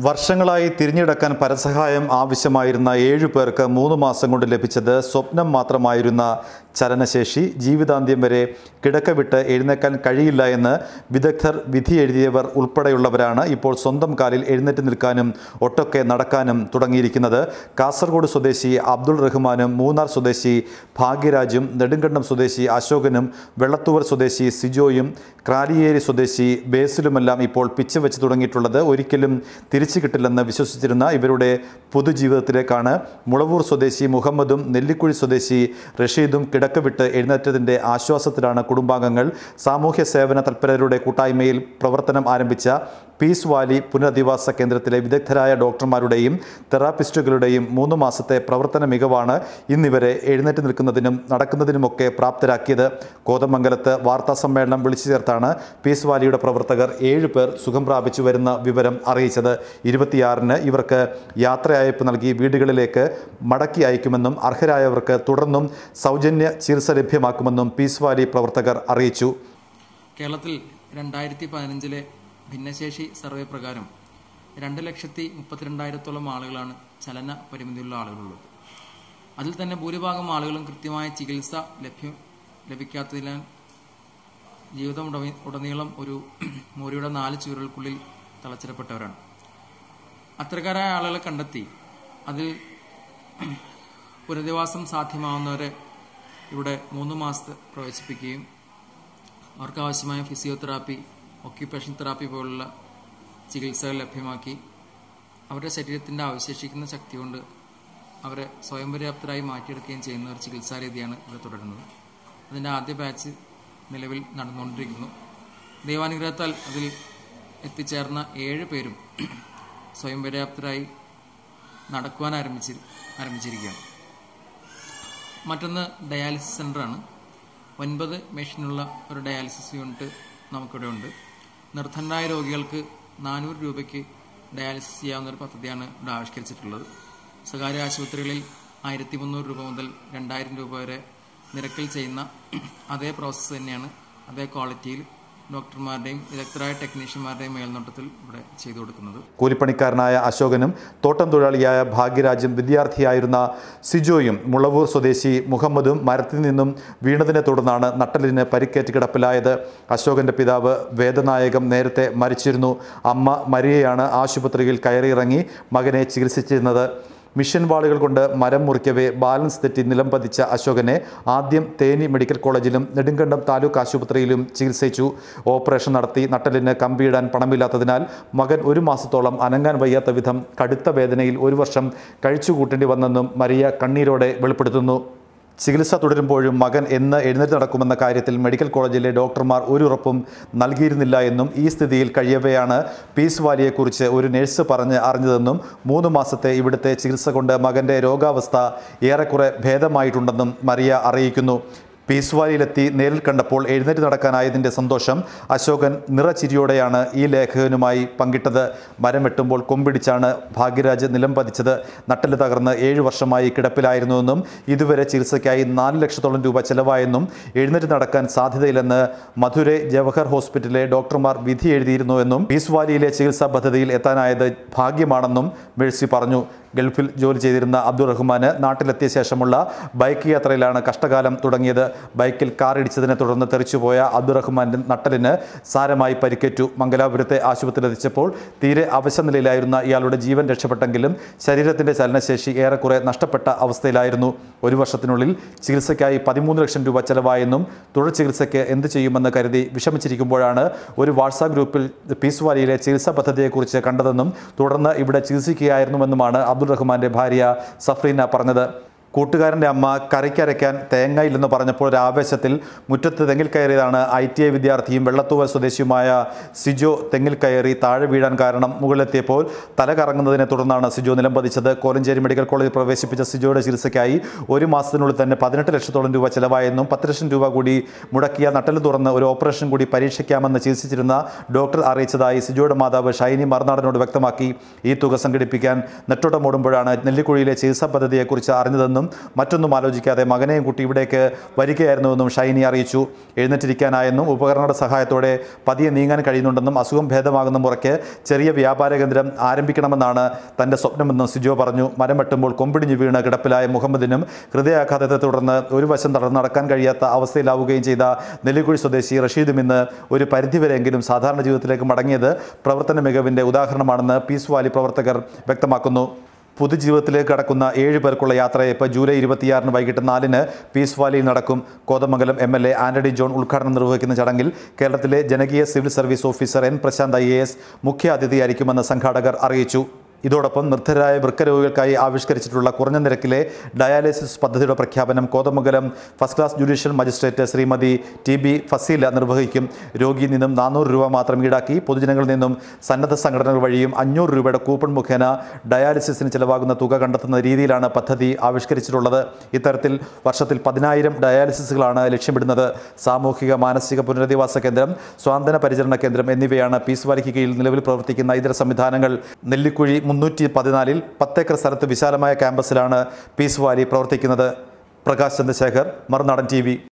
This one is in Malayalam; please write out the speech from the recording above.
വർഷങ്ങളായി തിരിഞ്ഞിടക്കാൻ പരസഹായം ആവശ്യമായിരുന്ന ഏഴു പേർക്ക് മൂന്ന് മാസം കൊണ്ട് ലഭിച്ചത് സ്വപ്നം മാത്രമായിരുന്ന ചലനശേഷി ജീവിതാന്ത്യം വരെ കിടക്ക വിട്ട് എഴുന്നേക്കാൻ കഴിയില്ല എന്ന് വിദഗ്ധർ വിധി എഴുതിയവർ ഉൾപ്പെടെയുള്ളവരാണ് ഇപ്പോൾ സ്വന്തം കാലിൽ എഴുന്നേറ്റ് നിൽക്കാനും ഒട്ടൊക്കെ നടക്കാനും തുടങ്ങിയിരിക്കുന്നത് കാസർഗോഡ് സ്വദേശി അബ്ദുൾ റഹ്മാനും മൂന്നാർ സ്വദേശി ഭാഗ്യരാജും നെടുങ്കണ്ടം സ്വദേശി അശോകനും വെള്ളത്തൂവർ സ്വദേശി സിജോയും ക്രാലിയേരി സ്വദേശി ബേസിലുമെല്ലാം ഇപ്പോൾ പിച്ച് വെച്ച് തുടങ്ങിയിട്ടുള്ളത് ഒരിക്കലും തിരിച്ചു കിട്ടില്ലെന്ന് വിശ്വസിച്ചിരുന്ന ഇവരുടെ പൊതുജീവിതത്തിലേക്കാണ് മുളവൂർ സ്വദേശി മുഹമ്മദും നെല്ലിക്കുഴി സ്വദേശി റഷീദും കിടക്ക വിട്ട് എഴുന്നേറ്റതിൻ്റെ ആശ്വാസത്തിലാണ് കുടുംബാംഗങ്ങൾ സാമൂഹ്യ സേവന തൽപരരുടെ കൂട്ടായ്മയിൽ പ്രവർത്തനം ആരംഭിച്ച പീസ് വാലി പുനരധിവാസ കേന്ദ്രത്തിലെ വിദഗ്ധരായ ഡോക്ടർമാരുടെയും തെറാപ്പിസ്റ്റുകളുടെയും മൂന്ന് മാസത്തെ പ്രവർത്തന മികവാണ് ഇന്നിവരെ എഴുന്നേറ്റ് നിൽക്കുന്നതിനും നടക്കുന്നതിനുമൊക്കെ പ്രാപ്തരാക്കിയത് കോതമംഗലത്ത് വാർത്താ സമ്മേളനം വിളിച്ചു ചേർത്താണ് പീസ് വാലിയുടെ പ്രവർത്തകർ ഏഴ് പേർ സുഖം പ്രാപിച്ചു വരുന്ന വിവരം അറിയിച്ചത് ഇരുപത്തിയാറിന് ഇവർക്ക് യാത്രയയപ്പ് നൽകി വീടുകളിലേക്ക് മടക്കി അയക്കുമെന്നും അർഹരായവർക്ക് തുടർന്നും സൗജന്യ ചികിത്സ ലഭ്യമാക്കുമെന്നും പീസ് വാലി പ്രവർത്തകർ അറിയിച്ചു കേരളത്തിൽ രണ്ടായിരത്തി പതിനഞ്ചിലെ ഭിന്നശേഷി സർവേ പ്രകാരം രണ്ട് ലക്ഷത്തി മുപ്പത്തിരണ്ടായിരത്തോളം ആളുകളാണ് ചലന പരിമിതിയുള്ള ആളുകളുള്ളത് അതിൽ തന്നെ ഭൂരിഭാഗം ആളുകളും കൃത്യമായ ചികിത്സ ലഭ്യം ലഭിക്കാത്തതിനാൽ ജീവിതം ഉടമി- ഉടനീളം ഒരു മുറിയുടെ നാല് ചുവരുകൾക്കുള്ളിൽ തളച്ചിടപ്പെട്ടവരാണ് അത്തരക്കാരായ ആളുകളെ കണ്ടെത്തി അതിൽ പുനരധിവാസം സാധ്യമാവുന്നവരെ ഇവിടെ മൂന്ന് മാസത്തെ പ്രവേശിപ്പിക്കുകയും അവർക്ക് ആവശ്യമായ ഫിസിയോതെറാപ്പി ഒക്യുപ്പേഷൻ തെറാപ്പി പോലുള്ള ചികിത്സകൾ ലഭ്യമാക്കി അവരുടെ ശരീരത്തിൻ്റെ അവശേഷിക്കുന്ന ശക്തി കൊണ്ട് അവരെ സ്വയം പര്യാപ്തരായി മാറ്റിയെടുക്കുകയും ചെയ്യുന്ന ഒരു ചികിത്സാ രീതിയാണ് ഇവിടെ തുടരുന്നത് അതിൻ്റെ ആദ്യ ബാച്ച് നിലവിൽ നടന്നുകൊണ്ടിരിക്കുന്നു ദൈവാനുഗ്രഹത്താൽ അതിൽ എത്തിച്ചേർന്ന ഏഴ് പേരും സ്വയം പര്യാപ്തരായി നടക്കുവാൻ ആരംഭിച്ച് ആരംഭിച്ചിരിക്കുകയാണ് മറ്റൊന്ന് ഡയാലിസിസ് സെൻ്ററാണ് ഒൻപത് മെഷീനുള്ള ഒരു ഡയാലിസിസ് യൂണിറ്റ് നമുക്കിവിടെ ഉണ്ട് നിർധനരായ രോഗികൾക്ക് നാനൂറ് രൂപയ്ക്ക് ഡയാലിസിസ് ചെയ്യാവുന്ന ഒരു പദ്ധതിയാണ് ഇവിടെ ആവിഷ്കരിച്ചിട്ടുള്ളത് സ്വകാര്യ ആശുപത്രികളിൽ ആയിരത്തി മുന്നൂറ് രൂപ മുതൽ രണ്ടായിരം രൂപ വരെ നിരക്കിൽ ചെയ്യുന്ന അതേ പ്രോസസ്സ് തന്നെയാണ് അതേ ക്വാളിറ്റിയിൽ ഡോക്ടർമാരുടെയും വിദഗ്ധരായ ടെക്നീഷ്യന്മാരുടെയും മേൽനോട്ടത്തിൽ ഇവിടെ ചെയ്തു കൊടുക്കുന്നത് കൂലിപ്പണിക്കാരനായ അശോകനും തോട്ടം തൊഴിലാളിയായ ഭാഗ്യരാജും വിദ്യാർത്ഥിയായിരുന്ന സിജോയും മുളവൂർ സ്വദേശി മുഹമ്മദും മരത്തിൽ നിന്നും വീണതിനെ തുടർന്നാണ് നട്ടലിന് പരിക്കേറ്റ് കിടപ്പിലായത് അശോകന്റെ പിതാവ് വേദനായകം നേരത്തെ മരിച്ചിരുന്നു അമ്മ മരിയയാണ് ആശുപത്രിയിൽ കയറിയിറങ്ങി മകനെ ചികിത്സിച്ചിരുന്നത് മിഷൻ വാളുകൾ കൊണ്ട് മരം മുറിക്കവേ ബാലൻസ് തെറ്റി നിലം പതിച്ച അശോകനെ ആദ്യം തേനി മെഡിക്കൽ കോളേജിലും നെടുങ്കണ്ടം താലൂക്ക് ആശുപത്രിയിലും ചികിത്സിച്ചു ഓപ്പറേഷൻ നടത്തി നട്ടലിന് കമ്പിയിടാൻ പണമില്ലാത്തതിനാൽ മകൻ ഒരു മാസത്തോളം അനങ്ങാൻ വയ്യാത്ത വിധം കടുത്ത വേദനയിൽ ഒരു വർഷം കഴിച്ചുകൂട്ടേണ്ടി വന്നെന്നും മരിയ കണ്ണീരോടെ വെളിപ്പെടുത്തുന്നു ചികിത്സ തുടരുമ്പോഴും മകൻ എന്ന് എഴുന്നേറ്റ് നടക്കുമെന്ന കാര്യത്തിൽ മെഡിക്കൽ കോളേജിലെ ഡോക്ടർമാർ ഒരു ഉറപ്പും നൽകിയിരുന്നില്ല എന്നും ഈ സ്ഥിതിയിൽ കഴിയവെയാണ് പീസ് വാലിയെക്കുറിച്ച് ഒരു നഴ്സ് പറഞ്ഞ് അറിഞ്ഞതെന്നും മൂന്ന് മാസത്തെ ഇവിടുത്തെ ചികിത്സ കൊണ്ട് മകൻ്റെ രോഗാവസ്ഥ ഏറെക്കുറെ ഭേദമായിട്ടുണ്ടെന്നും മറിയ അറിയിക്കുന്നു പീസ് വാലിയിലെത്തി നേരിൽ കണ്ടപ്പോൾ എഴുന്നേറ്റ് നടക്കാനായതിൻ്റെ സന്തോഷം അശോകൻ നിറച്ചിരിയോടെയാണ് ഈ ലേഖകനുമായി പങ്കിട്ടത് മരം വെട്ടുമ്പോൾ കൊമ്പിടിച്ചാണ് ഭാഗ്യരാജ് നിലം പതിച്ചത് നട്ടല് തകർന്ന് ഏഴ് വർഷമായി കിടപ്പിലായിരുന്നുവെന്നും ഇതുവരെ ചികിത്സയ്ക്കായി നാല് ലക്ഷത്തോളം രൂപ ചെലവായെന്നും എഴുന്നേറ്റ് നടക്കാൻ സാധ്യതയില്ലെന്ന് മധുരൈ ജവഹർ ഹോസ്പിറ്റലിലെ ഡോക്ടർമാർ വിധി എഴുതിയിരുന്നുവെന്നും പീസ് വാലിയിലെ ചികിത്സാ പദ്ധതിയിൽ എത്താനായത് ഭാഗ്യമാണെന്നും മേഴ്സി പറഞ്ഞു ഗൾഫിൽ ജോലി ചെയ്തിരുന്ന അബ്ദുൾ റഹ്മാന് നാട്ടിലെത്തിയ ശേഷമുള്ള ബൈക്ക് യാത്രയിലാണ് കഷ്ടകാലം തുടങ്ങിയത് ബൈക്കിൽ കാർ ഇടിച്ചതിനെ തുടർന്ന് തെറിച്ചുപോയ അബ്ദുൾ റഹ്മാന്റെ നട്ടലിന് സാരമായി പരിക്കേറ്റു മംഗലാപുരത്തെ ആശുപത്രിയിലെത്തിച്ചപ്പോൾ തീരെ അവശനിലയിലായിരുന്ന ഇയാളുടെ ജീവൻ രക്ഷപ്പെട്ടെങ്കിലും ശരീരത്തിന്റെ ചലനശേഷി ഏറെക്കുറെ നഷ്ടപ്പെട്ട അവസ്ഥയിലായിരുന്നു ഒരു വർഷത്തിനുള്ളിൽ ചികിത്സയ്ക്കായി പതിമൂന്ന് ലക്ഷം രൂപ ചെലവായെന്നും തുടർ ചികിത്സയ്ക്ക് എന്ത് ചെയ്യുമെന്ന് കരുതി വിഷമിച്ചിരിക്കുമ്പോഴാണ് ഒരു വാട്സാപ്പ് ഗ്രൂപ്പിൽ പീസ് വാലിയിലെ ചികിത്സാ പദ്ധതിയെക്കുറിച്ച് കണ്ടതെന്നും തുടർന്ന് ഇവിടെ ചികിത്സിക്കുകയായിരുന്നുവെന്നുമാണ് അബ്ദുൾ റഹ്മാന്റെ ഭാര്യ സഫ്രീന പറഞ്ഞത് കൂട്ടുകാരൻ്റെ അമ്മ കറിക്കരയ്ക്കാൻ തേങ്ങയില്ലെന്ന് പറഞ്ഞപ്പോൾ ഒരു ആവേശത്തിൽ മുറ്റത്ത് തെങ്ങിൽ കയറിയതാണ് ഐ ടി ഐ വിദ്യാർത്ഥിയും വെള്ളത്തൂവൽ സ്വദേശിയുമായ സിജോ തെങ്ങിൽ കയറി താഴെ വീഴാൻ കാരണം മുകളിലെത്തിയപ്പോൾ തല കറങ്ങുന്നതിനെ തുടർന്നാണ് സിജോ നിലംപതിച്ചത് കോലഞ്ചേരി മെഡിക്കൽ കോളേജിൽ പ്രവേശിപ്പിച്ച സിജോയുടെ ചികിത്സയ്ക്കായി ഒരു മാസത്തിനുള്ളിൽ തന്നെ പതിനെട്ട് ലക്ഷത്തോളം രൂപ ചെലവായെന്നും പത്ത് ലക്ഷം രൂപ കൂടി മുടക്കിയ നട്ടല് തുറന്ന് ഒരു ഓപ്പറേഷൻ കൂടി പരീക്ഷിക്കാമെന്ന് ചികിത്സിച്ചിരുന്ന ഡോക്ടർ അറിയിച്ചതായി സിജോയുടെ മാതാവ് ഷൈനി മറുനാടനോട് വ്യക്തമാക്കി ഈ തുക സംഘടിപ്പിക്കാൻ നെട്ടോട്ടമോടുമ്പോഴാണ് നെല്ലിക്കുഴിയിലെ ചികിത്സാ പദ്ധതിയെക്കുറിച്ച് അറിഞ്ഞതെന്നും വന്നതെന്നും മറ്റൊന്നും ആലോചിക്കാതെ മകനെയും കുട്ടി ഇവിടേക്ക് വരികയായിരുന്നുവെന്നും ഷൈനി അറിയിച്ചു എഴുന്നേറ്റിരിക്കാനായെന്നും ഉപകരണങ്ങളുടെ സഹായത്തോടെ പതിയെ നീങ്ങാൻ കഴിയുന്നുണ്ടെന്നും അസുഖം ഭേദമാകുന്ന മുറയ്ക്ക് ചെറിയ വ്യാപാര കേന്ദ്രം ആരംഭിക്കണമെന്നാണ് തന്റെ സ്വപ്നമെന്നും സിജോ പറഞ്ഞു മരം വെട്ടുമ്പോൾ കൊമ്പിടിഞ്ഞു വീണ് കിടപ്പിലായ മുഹമ്മദിനും ഹൃദയാഘാതത്തെ തുടർന്ന് ഒരു വശം തടർന്ന് നടക്കാൻ കഴിയാത്ത അവസ്ഥയിലാവുകയും ചെയ്ത നെല്ലിക്കുഴി സ്വദേശി റഷീദും ഇന്ന് ഒരു പരിധിവരെയെങ്കിലും സാധാരണ ജീവിതത്തിലേക്ക് മടങ്ങിയത് പ്രവർത്തന മികവിന്റെ ഉദാഹരണമാണെന്ന് പീസ് വാലി പ്രവർത്തകർ വ്യക്തമാക്കുന്നു പൊതുജീവിതത്തിലേക്ക് കടക്കുന്ന ഏഴ് പേർക്കുള്ള യാത്രയപ്പ് ജൂലൈ ഇരുപത്തിയാറിന് വൈകിട്ട് നാലിന് പീസ് വാലിയിൽ നടക്കും Kothamangalam M L A Antony John ഉദ്ഘാടനം നിർവഹിക്കുന്ന ചടങ്ങിൽ കേരളത്തിലെ ജനകീയ civil service officer N Prashanth I A S മുഖ്യാതിഥിയായിരിക്കുമെന്ന് സംഘാടകർ അറിയിച്ചു ഇതോടൊപ്പം നിർദ്ധരായ വൃക്കരോഗികൾക്കായി ആവിഷ്കരിച്ചിട്ടുള്ള കുറഞ്ഞ നിരക്കിലെ ഡയാലിസിസ് പദ്ധതിയുടെ പ്രഖ്യാപനം Kothamangalam first class judicial magistrate Shrimati T B Fazeela നിർവഹിക്കും രോഗിയിൽ നിന്നും നാനൂറ് രൂപ മാത്രം ഈടാക്കി പൊതുജനങ്ങളിൽ നിന്നും സന്നദ്ധ സംഘടനകൾ വഴിയും അഞ്ഞൂറ് രൂപയുടെ കൂപ്പൺ മുഖേന ഡയാലിസിസിന് ചിലവാകുന്ന തുക കണ്ടെത്തുന്ന രീതിയിലാണ് പദ്ധതി ആവിഷ്കരിച്ചിട്ടുള്ളത് ഇത്തരത്തിൽ വർഷത്തിൽ പതിനായിരം ഡയാലിസിസുകളാണ് ലക്ഷ്യമിടുന്നത് സാമൂഹിക മാനസിക പുനരധിവാസ കേന്ദ്രം സ്വാന്തന പരിചരണ കേന്ദ്രം എന്നിവയാണ് പീസ് വാലിക്ക് കീഴിൽ നിലവിൽ പ്രവർത്തിക്കുന്ന ഇതര സംവിധാനങ്ങൾ നെല്ലിക്കുഴി മുന്നൂറ്റി പതിനാലിൽ പത്തേക്കർ സ്ഥലത്ത് വിശാലമായ ക്യാമ്പസിലാണ് പീസ് വാലി പ്രവർത്തിക്കുന്നത് പ്രകാശ് ചന്ദ്രശേഖർ മറുനാടൻ ടി